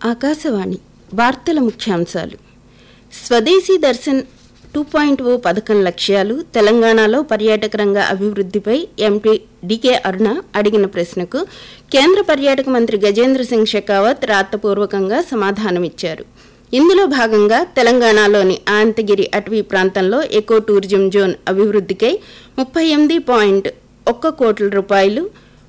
ఆకాశవాణి వార్తల ముఖ్యాంశాలు స్వదేశీ దర్శన్ టూ పాయింట్ ఓ పథకం లక్ష్యాలు తెలంగాణలో పర్యాటక రంగ అభివృద్ధిపై ఎంపీ డికే అరుణ అడిగిన ప్రశ్నకు కేంద్ర పర్యాటక మంత్రి గజేంద్ర సింగ్ షెకావత్ రాతపూర్వకంగా సమాధానమిచ్చారు ఇందులో భాగంగా తెలంగాణలోని అనంతగిరి అటవీ ప్రాంతంలో ఎకో టూరిజం జోన్ అభివృద్ధికై ముప్పై ఎనిమిది పాయింట్ ఒక్క కోట్ల రూపాయలు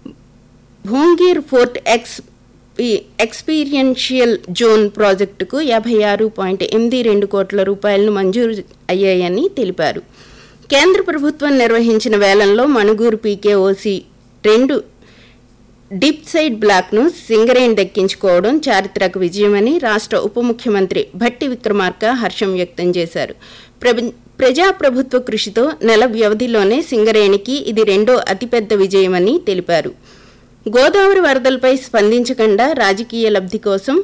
భోంగీర్ ఫోర్ట్ ఎక్స్ ఈ ఎక్స్పీరియన్షియల్ జోన్ ప్రాజెక్టుకు యాభై ఆరు పాయింట్ ఎనిమిది రెండు కోట్ల రూపాయలను మంజూరు అయ్యాయని తెలిపారు కేంద్ర ప్రభుత్వం నిర్వహించిన వేలంలో మణుగూరు పీకేఓసి రెండు డీప్ సైడ్ బ్లాక్ను సింగరేణి దక్కించుకోవడం చారిత్రక విజయమని రాష్ట్ర ఉప ముఖ్యమంత్రి భట్టి విక్రమార్క హర్షం వ్యక్తం చేశారు ప్రభ- ప్రజాప్రభుత్వ కృషితో నెల వ్యవధిలోనే సింగరేణికి ఇది రెండో అతిపెద్ద విజయమని తెలిపారు గోదావరి వరదలపై స్పందించకుండా రాజకీయ లబ్ధి కోసం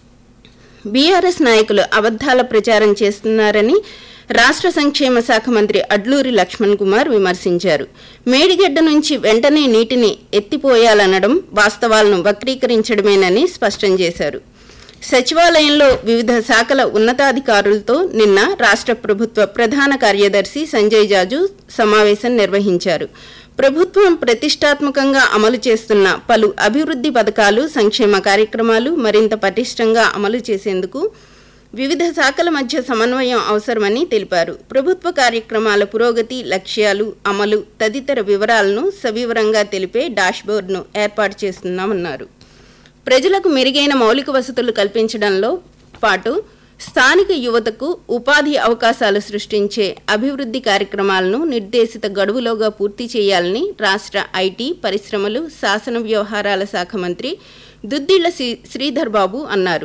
బీఆర్ఎస్ నాయకులు అబద్దాల ప్రచారం చేస్తున్నారని రాష్ట్ర సంక్షేమ శాఖ మంత్రి అడ్లూరి లక్ష్మణ్ కుమార్ విమర్శించారు మేడిగడ్డ నుంచి వెంటనే నీటిని ఎత్తిపోయాలనడం వాస్తవాలను వక్రీకరించడమేనని స్పష్టం చేశారు సచివాలయంలో వివిధ శాఖల ఉన్నతాధికారులతో నిన్న రాష్ట్ర ప్రభుత్వ ప్రధాన కార్యదర్శి సంజయ్ జాజు సమావేశం నిర్వహించారు ప్రభుత్వం ప్రతిష్టాత్మకంగా అమలు చేస్తున్న పలు అభివృద్ధి పథకాలు సంక్షేమ కార్యక్రమాలు మరింత పటిష్టంగా అమలు చేసేందుకు వివిధ శాఖల మధ్య సమన్వయం అవసరమని తెలిపారు ప్రభుత్వ కార్యక్రమాల పురోగతి లక్ష్యాలు అమలు తదితర వివరాలను సవివరంగా తెలిపే డాష్బోర్డ్ను ఏర్పాటు చేస్తున్నామన్నారు ప్రజలకు మెరుగైన మౌలిక వసతులు కల్పించడంలో పాటు స్థానిక యువతకు ఉపాధి అవకాశాలు సృష్టించే అభివృద్ధి కార్యక్రమాలను నిర్దేశిత గడువులోగా పూర్తి చేయాలని రాష్ట్ర ఐటీ పరిశ్రమలు శాసన వ్యవహారాల శాఖ మంత్రి దుద్దిళ్ల శ్రీ- శ్రీధర్ బాబు అన్నారు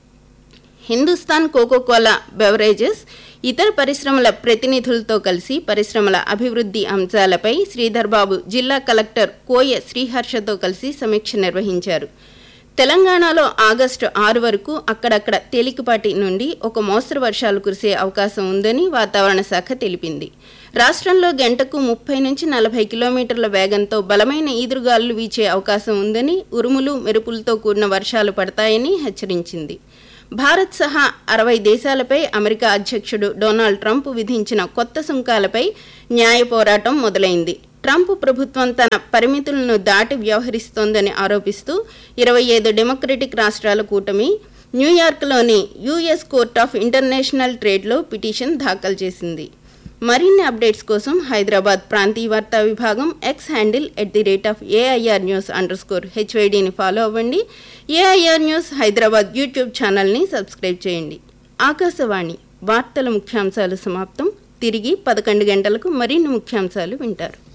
హిందుస్థాన్ కోకోకోలా బెవరేజెస్ ఇతర పరిశ్రమల ప్రతినిధులతో కలిసి పరిశ్రమల అభివృద్ధి అంశాలపై శ్రీధర్ బాబు జిల్లా కలెక్టర్ కోయ శ్రీహర్షతో కలిసి సమీక్ష నిర్వహించారు తెలంగాణలో ఆగస్టు ఆరు వరకు అక్కడక్కడ తేలికపాటి నుండి ఒక మోస్తరు వర్షాలు కురిసే అవకాశం ఉందని వాతావరణ శాఖ తెలిపింది రాష్ట్రంలో గంటకు ముప్పై నుంచి నలభై కిలోమీటర్ల వేగంతో బలమైన ఈదురుగాలులు వీచే అవకాశం ఉందని ఉరుములు మెరుపులతో కూడిన వర్షాలు పడతాయని హెచ్చరించింది భారత్ సహా అరవై దేశాలపై అమెరికా అధ్యక్షుడు డొనాల్డ్ ట్రంప్ విధించిన కొత్త సుంకాలపై న్యాయ పోరాటం మొదలైంది ట్రంప్ ప్రభుత్వం తన పరిమితులను దాటి వ్యవహరిస్తోందని ఆరోపిస్తూ ఇరవై ఐదు డెమోక్రటిక్ రాష్ట్రాల కూటమి న్యూయార్క్లోని యుఎస్ కోర్ట్ ఆఫ్ ఇంటర్నేషనల్ ట్రేడ్లో పిటిషన్ దాఖలు చేసింది మరిన్ని అప్డేట్స్ కోసం హైదరాబాద్ ప్రాంతీయ వార్తా విభాగం X handle at the rate of AIR news underscore హెచ్వైడిని ఫాలో అవ్వండి ఏఐఆర్ న్యూస్ హైదరాబాద్ యూట్యూబ్ ఛానల్ని సబ్స్క్రైబ్ చేయండి ఆకాశవాణి వార్తల ముఖ్యాంశాలు సమాప్తం తిరిగి పదకొండు గంటలకు మరిన్ని ముఖ్యాంశాలు వింటారు